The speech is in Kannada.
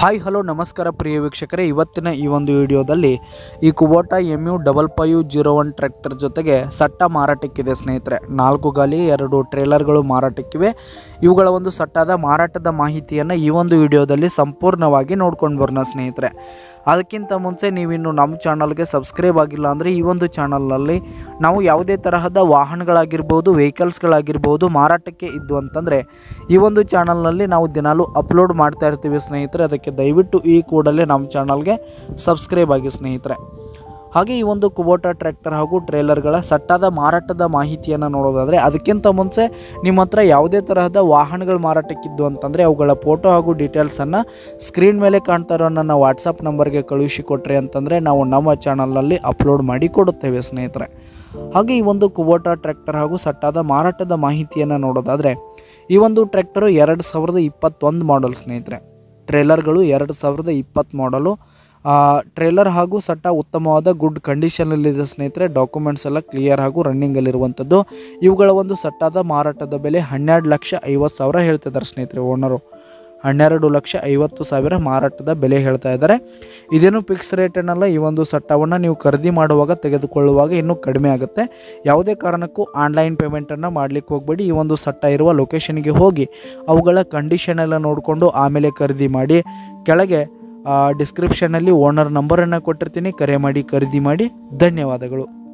ಹಾಯ್ ಹಲೋ ನಮಸ್ಕಾರ ಪ್ರಿಯ ವೀಕ್ಷಕರೇ ಇವತ್ತಿನ ಈ ಒಂದು ವಿಡಿಯೋದಲ್ಲಿ ಈ Kubota M U double five zero one tractor ಜೊತೆಗೆ ಸಟ್ಟ ಮಾರಾಟಕ್ಕಿದೆ ಸ್ನೇಹಿತರೆ ನಾಲ್ಕು ಗಾಲಿ ಎರಡು ಟ್ರೇಲರ್ಗಳು ಮಾರಾಟಕ್ಕಿವೆ ಇವುಗಳ ಒಂದು ಸಟ್ಟಾದ ಮಾರಾಟದ ಮಾಹಿತಿಯನ್ನು ಈ ಒಂದು ವಿಡಿಯೋದಲ್ಲಿ ಸಂಪೂರ್ಣವಾಗಿ ನೋಡ್ಕೊಂಡು ಬರೋಣ ಸ್ನೇಹಿತರೆ ಅದಕ್ಕಿಂತ ಮುಂಚೆ ನೀವಿನ್ನು ನಮ್ಮ ಚಾನಲ್ಗೆ ಸಬ್ಸ್ಕ್ರೈಬ್ ಆಗಿಲ್ಲ ಅಂದರೆ ಈ ಒಂದು ಚಾನಲ್ನಲ್ಲಿ ನಾವು ಯಾವುದೇ ತರಹದ ವಾಹನಗಳಾಗಿರ್ಬೋದು ವೆಹಿಕಲ್ಸ್ಗಳಾಗಿರ್ಬೋದು ಮಾರಾಟಕ್ಕೆ ಇದ್ದು ಅಂತಂದರೆ ಈ ಒಂದು ಚಾನಲ್ನಲ್ಲಿ ನಾವು ದಿನಾಲೂ ಅಪ್ಲೋಡ್ ಮಾಡ್ತಾ ಇರ್ತೀವಿ ಸ್ನೇಹಿತರೆ ಅದಕ್ಕೆ ದಯವಿಟ್ಟು ಈ ಕೂಡಲೇ ನಮ್ಮ ಚಾನಲ್ಗೆ ಸಬ್ಸ್ಕ್ರೈಬ್ ಆಗಿ ಸ್ನೇಹಿತರೆ ಹಾಗೆ ಈ ಒಂದು ಕುಬೋಟಾ ಟ್ರ್ಯಾಕ್ಟರ್ ಹಾಗೂ ಟ್ರೇಲರ್ಗಳ ಸಟ್ಟಾದ ಮಾರಾಟದ ಮಾಹಿತಿಯನ್ನು ನೋಡೋದಾದರೆ ಅದಕ್ಕಿಂತ ಮುಂಚೆ ನಿಮ್ಮ ಹತ್ರ ಯಾವುದೇ ತರಹದ ವಾಹನಗಳು ಮಾರಾಟಕ್ಕಿದ್ದು ಅಂತಂದರೆ ಅವುಗಳ ಫೋಟೋ ಹಾಗೂ ಡೀಟೇಲ್ಸನ್ನು ಸ್ಕ್ರೀನ್ ಮೇಲೆ ಕಾಣ್ತಾ ಇರೋ ನನ್ನ ವಾಟ್ಸಪ್ ನಂಬರ್ಗೆ ಕಳುಹಿಸಿಕೊಟ್ರಿ ಅಂತಂದರೆ ನಾವು ನಮ್ಮ ಚಾನಲ್ನಲ್ಲಿ ಅಪ್ಲೋಡ್ ಮಾಡಿ ಕೊಡುತ್ತೇವೆ ಸ್ನೇಹಿತರೆ ಹಾಗೆ ಈ ಒಂದು ಕುಬೋಟಾ ಟ್ರ್ಯಾಕ್ಟರ್ ಹಾಗೂ ಸಟ್ಟಾದ ಮಾರಾಟದ ಮಾಹಿತಿಯನ್ನು ನೋಡೋದಾದರೆ ಈ ಒಂದು ಟ್ರ್ಯಾಕ್ಟರು ಎರಡು ಸಾವಿರದ ಇಪ್ಪತ್ತೊಂದು ಮಾಡಲ್ ಸ್ನೇಹಿತರೆ ಟ್ರೇಲರ್ಗಳು ಎರಡು ಸಾವಿರದ ಇಪ್ಪತ್ತು ಮಾಡಲು ಟ್ರೇಲರ್ ಹಾಗೂ ಸಟ್ಟ ಉತ್ತಮವಾದ ಗುಡ್ ಕಂಡೀಷನಲ್ಲಿದೆ ಸ್ನೇಹಿತರೆ ಡಾಕ್ಯುಮೆಂಟ್ಸ್ ಎಲ್ಲ ಕ್ಲಿಯರ್ ಹಾಗೂ ರನ್ನಿಂಗಲ್ಲಿರುವಂಥದ್ದು ಇವುಗಳ ಒಂದು ಸಟ್ಟಾದ ಮಾರಾಟದ ಬೆಲೆ ಹನ್ನೆರಡು ಲಕ್ಷ ಐವತ್ತು ಸಾವಿರ ಹೇಳ್ತಿದ್ದಾರೆ ಸ್ನೇಹಿತರೆ ಓನರು ಹನ್ನೆರಡು ಲಕ್ಷ ಐವತ್ತು ಸಾವಿರ ಮಾರಾಟದ ಬೆಲೆ ಹೇಳ್ತಾ ಇದ್ದಾರೆ ಇದೇನು ಫಿಕ್ಸ್ ರೇಟ್ ಏನಲ್ಲ ಈ ಒಂದು ಸಟ್ಟವನ್ನು ನೀವು ಖರೀದಿ ಮಾಡುವಾಗ ತೆಗೆದುಕೊಳ್ಳುವಾಗ ಇನ್ನೂ ಕಡಿಮೆ ಆಗುತ್ತೆ ಯಾವುದೇ ಕಾರಣಕ್ಕೂ ಆನ್ಲೈನ್ ಪೇಮೆಂಟನ್ನು ಮಾಡಲಿಕ್ಕೆ ಹೋಗಬೇಡಿ ಈ ಒಂದು ಸಟ್ಟ ಇರುವ ಲೊಕೇಶನ್ಗೆ ಹೋಗಿ ಅವುಗಳ ಕಂಡೀಷನ್ ಎಲ್ಲ ನೋಡಿಕೊಂಡು ಆಮೇಲೆ ಖರೀದಿ ಮಾಡಿ ಕೆಳಗೆ ಡಿಸ್ಕ್ರಿಪ್ಷನಲ್ಲಿ ಓನರ್ ನಂಬರನ್ನು ಕೊಟ್ಟಿರ್ತೀನಿ ಕರೆ ಮಾಡಿ ಖರೀದಿ ಮಾಡಿ ಧನ್ಯವಾದಗಳು